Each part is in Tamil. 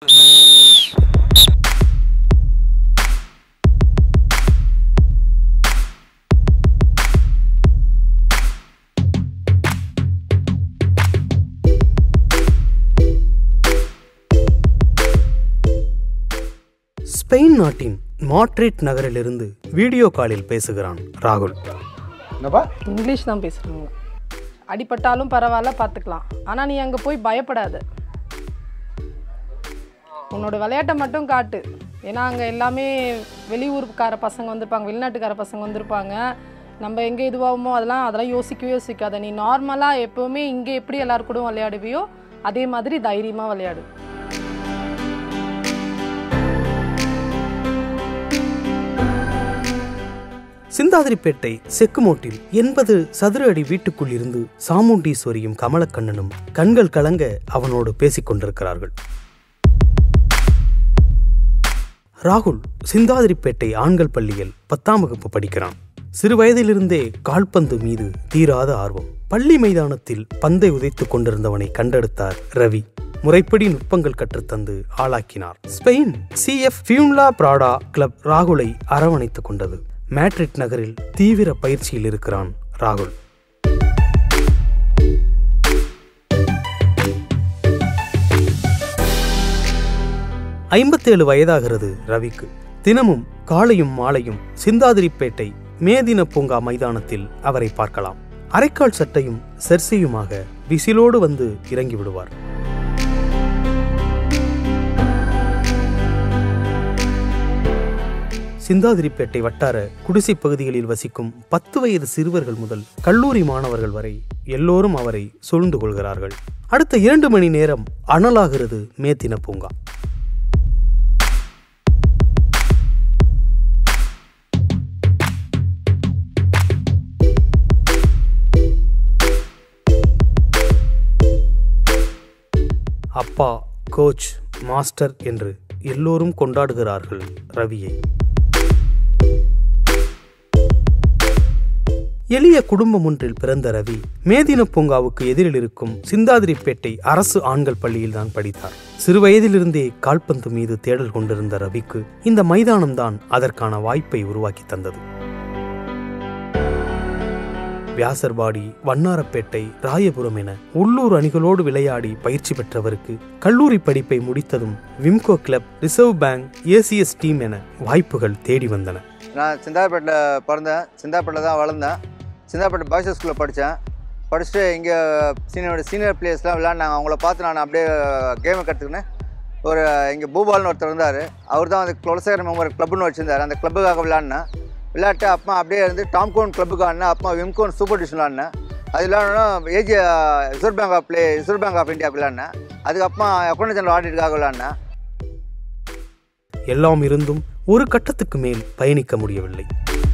ஸ்பெயின் நாட்டின் மாட்ரிட் நகரிலிருந்து வீடியோ காலில் பேசுகிறான் ராகுல் என்னப்பா இங்கிலீஷ் தான் பேசுகிறாங்க அடிபட்டாலும் பரவாயில்ல பார்த்துக்கலாம் ஆனால் நீ அங்கே போய் பயப்படாத உன்னோட விளையாட்டை மட்டும் காட்டு ஏன்னா அங்கே எல்லாமே வெளியூருக்கார பசங்க வந்திருப்பாங்க வெளிநாட்டுக்கார பசங்க வந்திருப்பாங்க நம்ம எங்கே இதுவாகுமோ அதெல்லாம் அதெல்லாம் யோசிக்கவே யோசிக்காத நீ நார்மலாக எப்போவுமே இங்கே எப்படி எல்லாரு கூட விளையாடுவியோ அதே மாதிரி தைரியமாக விளையாடு சிந்தாதிரிப்பேட்டை செக்குமோட்டில் எண்பது சதுர அடி வீட்டுக்குள் இருந்து சாமுண்டீஸ்வரியும் கமலக்கண்ணனும் கண்கள் கலங்க அவனோடு பேசிக் கொண்டிருக்கிறார்கள் ராகுல் சிந்தாதிரிப்பேட்டை ஆண்கள் பள்ளியில் பத்தாம் வகுப்பு படிக்கிறான் சிறு வயதிலிருந்தே கால்பந்து மீது தீராத ஆர்வம் பள்ளி மைதானத்தில் பந்தை உதைத்துக் கொண்டிருந்தவனை கண்டெடுத்தார் ரவி முறைப்படி நுட்பங்கள் கற்றுத்தந்து ஆளாக்கினார் Spain CF Fuenlabrada club ராகுலை அரவணைத்துக் கொண்டது மேட்ரிட் நகரில் தீவிர பயிற்சியில் இருக்கிறான் ராகுல் ஐம்பத்தேழு வயதாகிறது ரவிக்கு தினமும் காலையும் மாலையும் சிந்தாதிரிப்பேட்டை மேதின பூங்கா மைதானத்தில் அவரை பார்க்கலாம் அரைக்கால் சட்டையும் செர்சியுமாக விசிலோடு வந்து இறங்கி விடுவார் சிந்தாதிரிப்பேட்டை வட்டார குடிசை பகுதிகளில் வசிக்கும் பத்து வயது சிறுவர்கள் முதல் கல்லூரி மாணவர்கள் வரை எல்லோரும் அவரை சூழ்ந்து கொள்கிறார்கள் அடுத்த இரண்டு மணி நேரம் அனலாகிறது மேத்தின பூங்கா அப்பா கோச் மாஸ்டர் என்று எல்லோரும் கொண்டாடுகிறார்கள் ரவியை எளிய குடும்பம் ஒன்றில் பிறந்த ரவி மேதின பூங்காவுக்கு எதிரில் இருக்கும் சிந்தாதிரிப்பேட்டை அரசு ஆண்கள் பள்ளியில் தான் படித்தார் சிறுவயதிலிருந்தே கால்பந்து மீது தேடல் கொண்டிருந்த ரவிக்கு இந்த மைதானம்தான் அதற்கான வாய்ப்பை உருவாக்கி தந்தது வியாசர்பாடி வண்ணாரப்பேட்டை ராயபுரம் என உள்ளூர் அணிகளோடு விளையாடி பயிற்சி பெற்றவருக்கு கல்லூரி படிப்பை முடித்ததும் Wimco club Reserve Bank ACS team என வாய்ப்புகள் தேடி வந்தன நான் சிந்தாப்பேட்டில் பிறந்தேன் சிந்தாப்பேட்டில் தான் வளர்ந்தேன் சிந்தாப்பேட்டை பாய்ஸ் ஸ்கூலில் படித்தேன் படிச்சுட்டு இங்கே சீனியர் சீனியர் பிளேயர்ஸ்லாம் விளையாண்டாங்க அவங்கள பார்த்து நான் அப்படியே கேமை கற்றுக்கினேன் ஒரு இங்கே பூபால்னு ஒருத்தர் இருந்தார் அவர் தான் வந்து குலசேகர மெம்பர் கிளப்னு வச்சுருந்தார் அந்த கிளப்புக்காக விளையாடினேன் விளையாட்டு அப்பா அப்படியே இருந்து டாம்கோன் கிளப்புக்கு ஆடினேன் அப்பா விம்கோன் சூப்பர் டிஷன் ஆடினேன் அது விளையாடணும் age Reserve Bank of play Reserve Bank of India விளையாடினேன் அதுக்கப்புறம் அக்கௌண்ட் ஜெனரல் ஆடிட்டுக்காக விளையாடினேன் எல்லாம் இருந்தும் ஒரு கட்டத்துக்கு மேல் பயணிக்க முடியவில்லை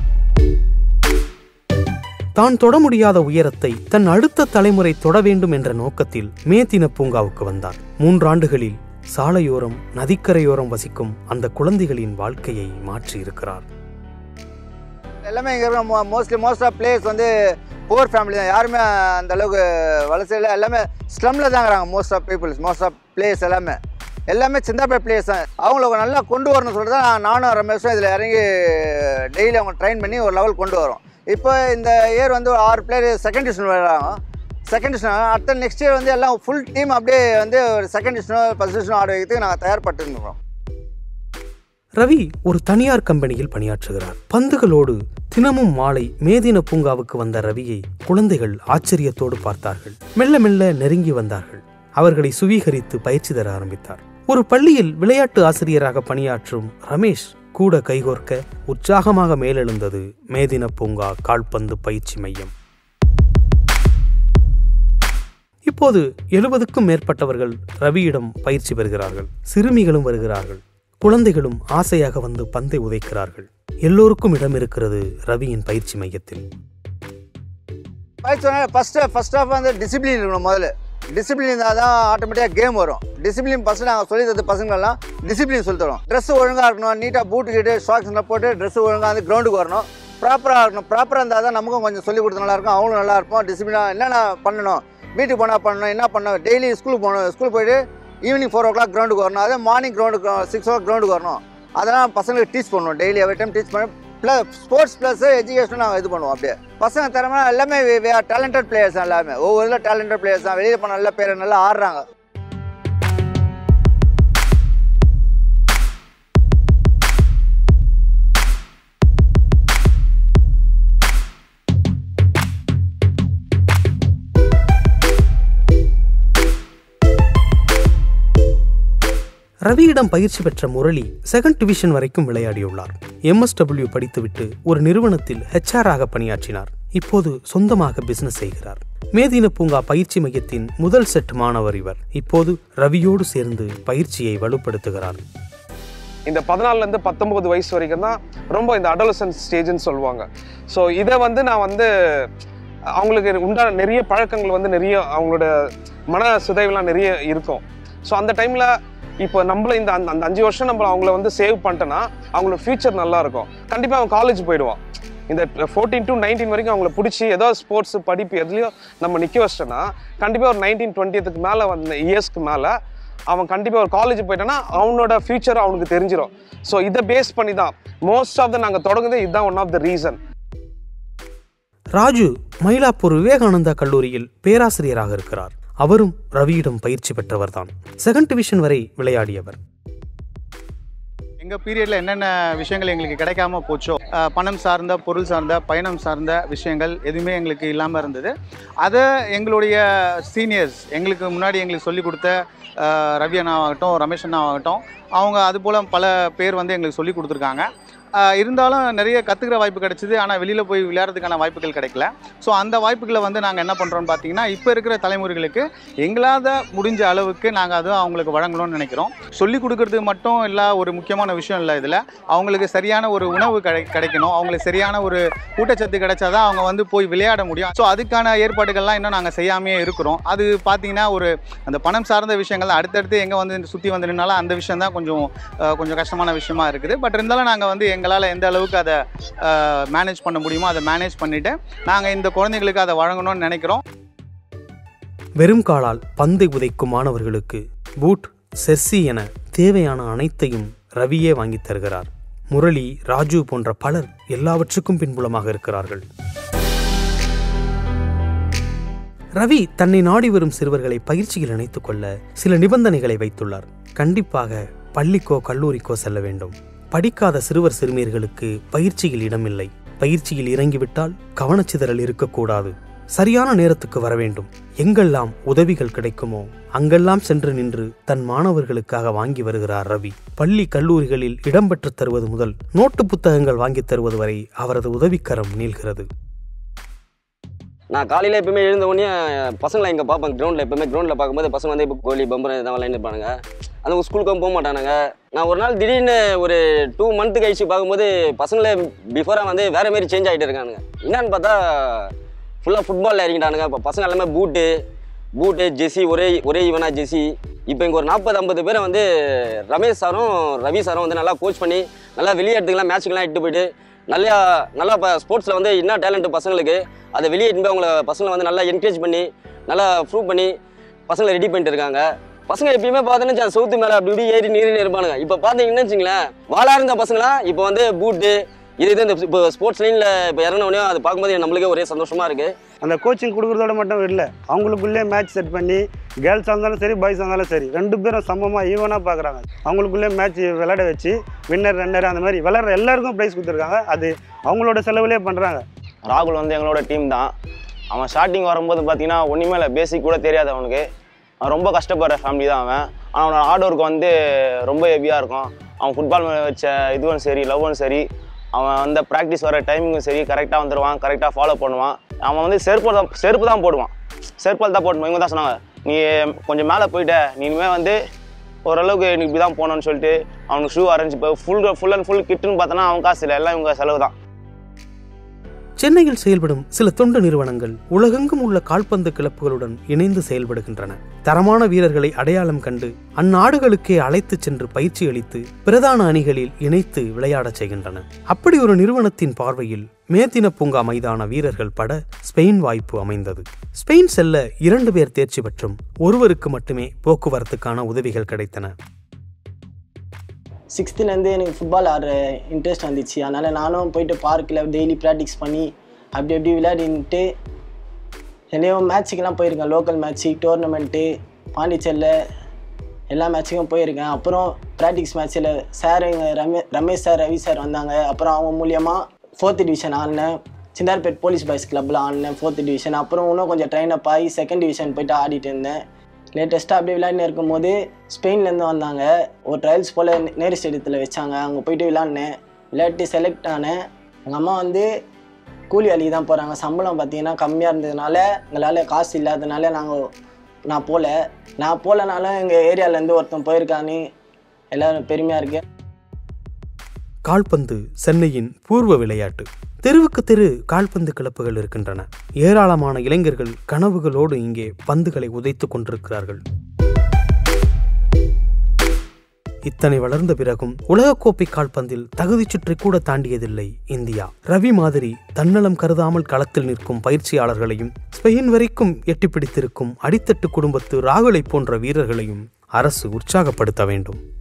தான் தொட முடியாத உயரத்தை தன் அடுத்த தலைமுறை தொட வேண்டும் என்ற நோக்கத்தில் மேத்தின பூங்காவுக்கு வந்தார் மூன்றாண்டுகளில் சாலையோரம் நதிக்கரையோரம் வசிக்கும் அந்த குழந்தைகளின் வாழ்க்கையை மாற்றியிருக்கிறார் எல்லாமே இங்கே இருக்கிற மோஸ்ட்லி மோஸ்ட் ஆஃப் பிளேயர்ஸ் வந்து புவர் ஃபேமிலி தான் யாருமே அந்த அளவுக்கு வளர்ச்சியில் எல்லாமே ஸ்லம்மில் தான் இருக்கிறாங்க most of peoples most of players எல்லாமே எல்லாமே சிந்தாப்பேட் பிளேயர்ஸ் தான் அவங்கள நல்லா கொண்டு வரணும்னு சொல்லிட்டு தான் நானும் ரமேஷும் இதில் இறங்கி டெய்லி அவங்க ட்ரெயின் பண்ணி ஒரு லெவல் கொண்டு வரோம் இப்போ இந்த இயர் வந்து ஒரு ஆறு பிளேயர் செகண்ட் டிவிஷன் விளையாடுறாங்க செகண்ட் டிவிஷன் அடுத்த நெக்ஸ்ட் இயர் வந்து எல்லாம் ஃபுல் டீம் அப்படியே வந்து ஒரு செகண்ட் டிவிஷனோ ஃபஸ்ட் டிவிஷனோ ஆட வைக்கிறதுக்கு நாங்கள் தயார்பட்டுருக்கிறோம் ரவி ஒரு தனியார் கம்பெனியில் பணியாற்றுகிறார் பந்துகளோடு தினமும் மாலை மேதின பூங்காவுக்கு வந்த ரவியை குழந்தைகள் ஆச்சரியத்தோடு பார்த்தார்கள் மெல்ல மெல்ல நெருங்கி வந்தார்கள் அவர்களை சுவீகரித்து பயிற்சி தர ஆரம்பித்தார் ஒரு பள்ளியில் விளையாட்டு ஆசிரியராக பணியாற்றும் ரமேஷ் கூட கைகோர்க்க உற்சாகமாக மேலெழுந்தது மேதின பூங்கா கால்பந்து பயிற்சி மையம் இப்போது எழுபதுக்கும் மேற்பட்டவர்கள் ரவியிடம் பயிற்சி பெறுகிறார்கள் சிறுமிகளும் வருகிறார்கள் குழந்தைகளும் ஆசையாக வந்து பந்தை உதைக்கிறார்கள் எல்லோருக்கும் இடம் இருக்கிறது ரவியின் பயிற்சி மையத்தில் பயிற்சி ஃபஸ்ட்டு ஃபஸ்ட் ஆஃப் வந்து டிசிப்ளின் இருக்கணும் முதல்ல டிசிப்ளின் இருந்தால் தான் ஆட்டோமேட்டிக்காக கேம் வரும் டிசிப்ளின் ஃபஸ்ட்டு நாங்கள் சொல்லி தந்த பசங்களெல்லாம் டிசிப்ளின் சொல்லி தரோம் ட்ரெஸ் ஒழுங்காக இருக்கணும் நீட்டாக பூட்டு கிட்டு ஷாக்ஸ்லாம் போட்டு ட்ரெஸ் ஒழுங்காக வந்து கிரவுண்டுக்கு வரணும் ப்ராப்பராக இருக்கணும் ப்ராப்பராக இருந்தால் தான் நமக்கும் கொஞ்சம் சொல்லி கொடுத்து நல்லா இருக்கும் அவங்களும் நல்லா இருப்போம் டிசிப்ளினாக என்னென்ன பண்ணணும் வீட்டுக்கு போனால் பண்ணணும் என்ன பண்ணணும் டெய்லி ஸ்கூலுக்கு போகணும் ஸ்கூல் போயிட்டு ஈவினிங் ஃபோர் ஓ கிளாக் கிரவுண்டுக்கு வரணும் அதே மார்னிங் கிரவுண்டுக்கு சிக்ஸ் ஓ கிளாக் கிரவுண்டுக்கு வரணும் அதெல்லாம் பசங்களுக்கு டீச் பண்ணுவோம் டெய்லி எவ்ரி டைம் டீச் பண்ணி ப்ளஸ் ஸ்போர்ட்ஸ் ப்ளஸ் எஜுகேஷனும் நாங்கள் இது பண்ணுவோம் அப்படியே பசங்க திறமை எல்லாமே டேலண்டட் பிளேயர்ஸ் தான் எல்லாமே ஒவ்வொரு இதில் டேலண்டட் பிளேயர்ஸ் தான் வெளியில் போன நல்ல பேர் நல்லா ஆடுறாங்க ரவியிடம் பயிற்சி பெற்ற முரளி செகண்ட் டிவிஷன் வரைக்கும் விளையாடியுள்ளார் எம்எஸ்டபிள்யூ படித்துவிட்டு ஒரு நிறுவனத்தில் ஹெச்ஆர் ஆக பணியாற்றினார் இப்போது சொந்தமாக பிசினஸ் செய்கிறார் மேதின பூங்கா பயிற்சி மையத்தின் முதல் செட் மாணவர் இவர் இப்போது ரவியோடு சேர்ந்து பயிற்சியை வலுப்படுத்துகிறார் இந்த பதினாலுலேருந்து பத்தொம்போது வயசு வரைக்கும் தான் ரொம்ப இந்த அடலசன் ஸ்டேஜ்னு சொல்லுவாங்க ஸோ இதை வந்து நான் வந்து அவங்களுக்கு உண்டான நிறைய பழக்கங்கள் வந்து நிறைய அவங்களோட மன சிதைவுலாம் நிறைய இருக்கும் ஸோ அந்த டைமில் இப்போ நம்மள இந்த அந்த அந்த அஞ்சு வருஷம் நம்ம அவங்கள வந்து சேவ் பண்ணிட்டோன்னா அவங்களோட ஃப்யூச்சர் நல்லா இருக்கும் கண்டிப்பாக அவன் காலேஜ் போயிடுவான் இந்த ஃபோர்டீன் டு நைன்டீன் வரைக்கும் அவங்கள பிடிச்சி ஏதோ ஸ்போர்ட்ஸ் படிப்பு எதுலையோ நம்ம நிற்க வச்சிட்டோன்னா கண்டிப்பாக ஒரு நைன்டீன் டுவெண்ட்டியத்துக்கு மேலே வந்த இயர்ஸ்க்கு மேலே அவன் கண்டிப்பாக ஒரு காலேஜ் போயிட்டான்னா அவனோட ஃபியூச்சர் அவனுக்கு தெரிஞ்சிடும் ஸோ இதை பேஸ் பண்ணி தான் மோஸ்ட் ஆஃப் த நாங்கள் தொடங்குதே இதுதான் one of the reason Raju Mylapore Vivekananda கல்லூரியில் பேராசிரியராக இருக்கிறார் அவரும் ரவியிடம் பயிற்சி பெற்றவர்தான் செகண்ட் டிவிஷன் வரை விளையாடியவர் எங்கள் பீரியடில் என்னென்ன விஷயங்கள் எங்களுக்கு கிடைக்காம போச்சோ அஹ், பணம் சார்ந்த பொருள் சார்ந்த பயணம் சார்ந்த விஷயங்கள் எதுவுமே எங்களுக்கு இல்லாமல் இருந்தது அதை எங்களுடைய சீனியர்ஸ் எங்களுக்கு முன்னாடி எங்களுக்கு சொல்லிக் கொடுத்த அஹ், ரவி அண்ணாவாகட்டும் ரமேஷ் அண்ணாவாகட்டும் அவங்க அதுபோல் பல பேர் வந்து எங்களுக்கு சொல்லி கொடுத்துருக்காங்க அஹ், இருந்தாலும் நிறைய கற்றுக்கிற வாய்ப்பு கிடைச்சிது ஆனால் வெளியில் போய் விளையாடுறதுக்கான வாய்ப்புகள் கிடைக்கல ஸோ அந்த வாய்ப்புகளை வந்து நாங்கள் என்ன பண்ணுறோம்னு பார்த்தீங்கன்னா இப்போ இருக்கிற தலைமுறைகளுக்கு எங்களால் முடிஞ்ச அளவுக்கு நாங்கள் அதை அவங்களுக்கு வழங்கணும்னு நினைக்கிறோம் சொல்லி கொடுக்கறது மட்டும் இல்லை ஒரு முக்கியமான விஷயம் இல்லை இதில் அவங்களுக்கு சரியான ஒரு உணவு கிடை கிடைக்கணும் அவங்களுக்கு சரியான ஒரு ஊட்டச்சத்து கிடைச்சாதான் அவங்க வந்து போய் விளையாட முடியும் ஸோ அதுக்கான ஏற்பாடுகள்லாம் இன்னும் நாங்கள் செய்யாமையே இருக்கிறோம் அது பார்த்தீங்கன்னா ஒரு அந்த பணம் சார்ந்த விஷயங்கள் அடுத்தடுத்து எங்கே வந்து சுற்றி வந்து நின்னாலும் அந்த விஷயம் தான் கொஞ்சம் அஹ், கொஞ்சம் கஷ்டமான விஷயமா இருக்குது பட் இருந்தாலும் நாங்கள் வந்து எங்களால் எந்த அளவுக்கு அதை மேனேஜ் பண்ண முடியுமோ அதை மேனேஜ் பண்ணிவிட்டு நாங்கள் இந்த குழந்தைங்களுக்கு அதை வழங்கணும்னு நினைக்கிறோம் வெறும் காலால் பந்தை உதைக்கும் மாணவர்களுக்கு பூட் செர்சி என தேவையான அனைத்தையும் ரவியே வாங்கித் தருகிறார் முரளி ராஜு போன்ற பலர் எல்லாவற்றுக்கும் பின்புலமாக இருக்கிறார்கள் ரவி தன்னை நாடி வரும் சிறுவர்களை பயிற்சியில் இணைத்துக் கொள்ள சில நிபந்தனைகளை வைத்துள்ளார் கண்டிப்பாக பள்ளிக்கோ கல்லூரிக்கோ செல்ல வேண்டும் படிக்காத சிறுவர் சிறுமியர்களுக்கு பயிற்சியில் இடமில்லை பயிற்சியில் இறங்கிவிட்டால் கவனச்சிதறல் இருக்கக்கூடாது சரியான நேரத்துக்கு வர வேண்டும் எங்கெல்லாம் உதவிகள் கிடைக்குமோ அங்கெல்லாம் சென்று நின்று தன் மாணவர்களுக்காக வாங்கி வருகிறார் ரவி பள்ளி கல்லூரிகளில் இடம்பெற்றுத் தருவது முதல் நோட்டு புத்தகங்கள் வாங்கித் தருவது வரை அவரது உதவிக்கரம் நீள்கிறது நான் காலையில் எப்பவுமே எழுந்த உடனே பசங்களை இங்கே பார்ப்பேன் கிரவுண்டில் எப்பவுமே கிரவுண்டில் பார்க்கும்போது பசங்க வந்து இப்போ கோலி பம்பரம் இதான் விளையாண்டுருப்பானுங்க அந்த ஸ்கூலுக்கும் போக மாட்டானுங்க நான் ஒரு நாள் திடீர்னு ஒரு டூ மந்த்து கழிச்சு பார்க்கும்போது பசங்களே பிஃபோராக வந்து வேறு மாரி சேஞ்ச் ஆகிட்டு இருக்கானுங்க என்னன்னு பார்த்தா ஃபுல்லாக ஃபுட்பாலில் இறங்கிட்டானுங்க இப்போ பசங்க எல்லாமே பூட்டு பூட்டு ஜெர்சி ஒரே ஒரே ஈவனாக ஜெர்சி இப்போ இங்கே ஒரு நாற்பது ஐம்பது பேரை வந்து ரமேஷ் சாரும் ரவி சாரும் வந்து நல்லா கோச் பண்ணி நல்லா வெளியே இடத்துக்குலாம் மேட்ச்சுக்கெலாம் இட்டு போயிட்டு நல்லா நல்லா இப்போ ஸ்போர்ட்ஸில் வந்து என்ன டேலண்ட் பசங்களுக்கு அதை வெளியே இட்டு போய் அவங்கள பசங்களை வந்து நல்லா என்கரேஜ் பண்ணி நல்லா ப்ரூவ் பண்ணி பசங்களை ரெடி பண்ணிட்டு இருக்காங்க பசங்க எப்பயுமே பார்த்தீங்கன்னா சவுத்து மேலே அப்படி இப்படி ஏறி நீரில் இருப்பானுங்க இப்போ பார்த்தீங்கன்னு வச்சுங்களேன் வாழா இருந்த பசங்களாம் இப்போ வந்து பூட்டு இது இது இந்த இப்போ ஸ்போர்ட்ஸ் லைனில் இப்போ இறங்கினோடனே அது பார்க்கும்போது நம்மளுக்கே ஒரே சந்தோஷமாக இருக்குது அந்த கோச்சிங் கொடுக்குறதோட மட்டும் இல்லை அவங்களுக்குள்ளே மேட்ச் செட் பண்ணி கேர்ள்ஸாக இருந்தாலும் சரி பாய்ஸாக இருந்தாலும் சரி ரெண்டு பேரும் சமமாக ஈவனாக பார்க்குறாங்க அவங்களுக்குள்ளே மேட்ச் விளையாட வச்சு வின்னர் ரன்னர் அந்த மாதிரி விளையாடுற எல்லாருக்கும் ப்ரைஸ் கொடுத்துருக்காங்க அது அவங்களோட செலவுலேயே பண்ணுறாங்க ராகுல் வந்து எங்களோட டீம் தான் அவன் ஸ்டார்டிங் வரும்போது பார்த்தீங்கன்னா ஒன்றுமே இல்லை பேசிக் கூட தெரியாது அவனுக்கு அவன் ரொம்ப கஷ்டப்படுற ஃபேமிலி தான் அவன் ஆனால் அவனோட ஹார்ட் ஒர்க் வந்து ரொம்ப ஹெவியாக இருக்கும் அவன் ஃபுட்பால் மேலே வச்ச இதுவும் சரி லவ்வும் சரி அவன் வந்து ப்ராக்டிஸ் வர டைமிங்கும் சரி கரெக்டாக வந்துடுவான் கரெக்டாக ஃபாலோ பண்ணுவான் அவன் வந்து செருப்பு தான் செருப்பு தான் போடுவான் செருப்பால் தான் போட்டு இவங்க தான் சொன்னாங்க நீ கொஞ்சம் மேலே போயிட்ட நீ இனிமேல் வந்து ஓரளவுக்கு நீ இப்படி தான் போகணும்னு சொல்லிட்டு அவனுக்கு ஷூ அரேஞ்ச் இப்போ ஃபுல் ஃபுல் அண்ட் ஃபுல் கிட்டுன்னு பார்த்தோன்னா அவன் காசு இல்லை எல்லாம் இவங்க செலவு தான் சென்னையில் செயல்படும் சில தொண்டு நிறுவனங்கள் உலகெங்கும் உள்ள கால்பந்து கிளப்புகளுடன் இணைந்து செயல்படுகின்றன தரமான வீரர்களை அடையாளம் கண்டு அந்நாடுகளுக்கே அழைத்துச் சென்று பயிற்சி அளித்து பிரதான அணிகளில் இணைத்து விளையாடச் செய்கின்றன அப்படி ஒரு நிறுவனத்தின் பார்வையில் மேத்தின பூங்கா மைதான வீரர்கள் பட ஸ்பெயின் வாய்ப்பு அமைந்தது ஸ்பெயின் செல்ல இரண்டு பேர் தேர்ச்சி பெற்றும் ஒருவருக்கு மட்டுமே போக்குவரத்துக்கான உதவிகள் கிடைத்தன சிக்ஸ்த்துலேருந்து எனக்கு ஃபுட்பால் ஆடுற இன்ட்ரெஸ்ட் வந்துச்சு அதனால் நானும் போயிட்டு பார்க்கில் டெய்லி ப்ராக்டிஸ் பண்ணி அப்படி அப்படி விளையாடின்ட்டு என்னையும் மேட்ச்சுக்கெல்லாம் போயிருக்கேன் லோக்கல் மேட்ச்சு டோர்னமெண்ட்டு பாண்டிச்சேரியில் எல்லா மேட்ச்சுக்கும் போயிருக்கேன் அப்புறம் ப்ராக்டிஸ் மேட்ச்சில் சார் எங்கள் ரமே ரமேஷ் சார் ரவி சார் வந்தாங்க அப்புறம் அவங்க மூலியமாக ஃபோர்த்து டிவிஷன் ஆடினேன் சிந்தார்பேட் போலீஸ் பாய்ஸ் கிளப்பில் ஆடினேன் ஃபோர்த்து டிவிஷன் அப்புறம் இன்னும் கொஞ்சம் ட்ரெயின் அப் ஆகி செகண்ட் டிவிஷன் போயிட்டு ஆடிட்டு இருந்தேன் லேட்டஸ்ட்டாக அப்படியே விளையாடினு இருக்கும்போது ஸ்பெயின்லேருந்து வந்தாங்க ஒரு ட்ரையல்ஸ் போல் நேரு ஸ்டேடியத்தில் வச்சாங்க அங்கே போயிட்டு விளாட்னேன் விளையாட்டு செலக்ட் ஆனேன் எங்கள் அம்மா வந்து கூலி வேலைக்கு தான் போகிறாங்க சம்பளம் பார்த்தீங்கன்னா கம்மியாக இருந்ததுனால எங்களால் காசு இல்லாதனால நாங்கள் நான் போகல நான் போகலனாலும் எங்கள் ஏரியாவிலேருந்து ஒருத்தன் போயிருக்கான்னு எல்லோரும் பெருமையாக இருக்கு கால்பந்து சென்னையின் பூர்வ விளையாட்டு தெருவுக்கு தெரு கால்பந்து கிளப்புகள் இருக்கின்றன ஏராளமான இளைஞர்கள் கனவுகளோடு இங்கே பந்துகளை உதைத்துக் கொண்டிருக்கிறார்கள் இத்தனை வளர்ந்த பிறகும் உலகக்கோப்பை கால்பந்தில் தகுதி சுற்றி கூட தாண்டியதில்லை இந்தியா ரவி மாதிரி தன்னலம் கருதாமல் களத்தில் நிற்கும் பயிற்சியாளர்களையும் ஸ்பெயின் வரைக்கும் எட்டிப்பிடித்திருக்கும் அடித்தட்டு குடும்பத்து ராகுலை போன்ற வீரர்களையும் அரசு உற்சாகப்படுத்த வேண்டும்